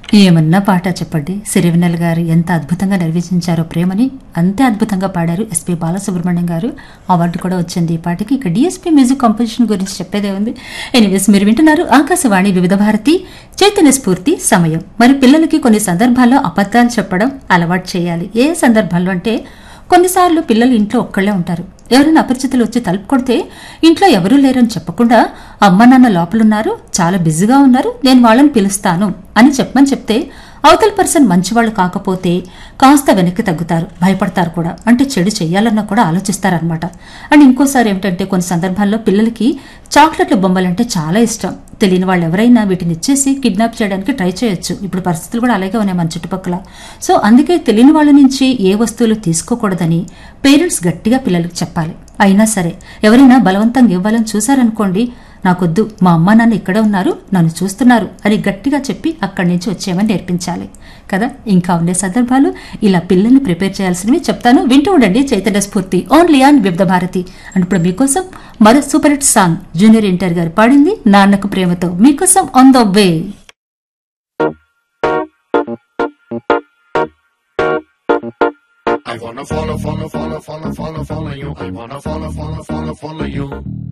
ఏమన్నా పాట చెప్పండి సిరివెన్నెల గారు ఎంత అద్భుతంగా నిర్వచించారో ప్రేమని అంతే అద్భుతంగా పాడారు ఎస్పి బాలసుబ్రహ్మణ్యం గారు అవార్డు కూడా వచ్చింది ఈ పాటకి ఇక డిఎస్పీ మ్యూజిక్ కంపోజిషన్ గురించి చెప్పేదే ఉంది ఎనీవేస్ మీరు వింటున్నారు ఆకాశవాణి వివిధ భారతి చైతన్య స్ఫూర్తి సమయం మరి పిల్లలకి కొన్ని సందర్భాల్లో అబద్ధాలు చెప్పడం అలవాటు చేయాలి ఏ సందర్భాల్లో అంటే కొన్నిసార్లు పిల్లలు ఇంట్లో ఒక్కళ్ళే ఉంటారు ఎవరైనా అపరిచితులు వచ్చి తలుపు కొడితే ఇంట్లో ఎవరూ లేరని చెప్పకుండా అమ్మ నాన్న లోపలున్నారు చాలా బిజీగా ఉన్నారు నేను వాళ్ళని పిలుస్తాను అని చెప్పమని చెప్తే అవతల పర్సన్ మంచివాళ్ళు కాకపోతే కాస్త వెనక్కి తగ్గుతారు భయపడతారు కూడా అంటే చెడు చెయ్యాలన్నా కూడా ఆలోచిస్తారనమాట అండ్ ఇంకోసారి ఏమిటంటే కొన్ని సందర్భాల్లో పిల్లలకి చాక్లెట్ల బొమ్మలంటే చాలా ఇష్టం తెలియని వాళ్ళు ఎవరైనా వీటిని ఇచ్చేసి కిడ్నాప్ చేయడానికి ట్రై చేయొచ్చు ఇప్పుడు పరిస్థితులు కూడా అలాగే ఉన్నాయి మన చుట్టుపక్కల సో అందుకే తెలియని వాళ్ళ నుంచి ఏ వస్తువులు తీసుకోకూడదని పేరెంట్స్ గట్టిగా పిల్లలకు చెప్పాలి అయినా సరే ఎవరైనా బలవంతంగా ఇవ్వాలని చూశారనుకోండి నాకొద్దు మా అమ్మ నాన్న ఇక్కడే ఉన్నారు నన్ను చూస్తున్నారు అని గట్టిగా చెప్పి అక్కడి నుంచి వచ్చేయమని నేర్పించాలి కదా ఇంకా ఉండే సందర్భాలు ఇలా పిల్లల్ని ప్రిపేర్ చేయాల్సినవి చెప్తాను వింటూ ఉండండి చైతన్య స్ఫూర్తి ఓన్లీ ఆన్ వివిధ భారతి అండ్ ఇప్పుడు మీకోసం మరో super hit song junior NTR గారు పాడింది నాన్నకు ప్రేమతో మీకోసం on the way I wanna follow, follow, follow, follow, follow, follow you. I wanna follow, follow, follow, follow you.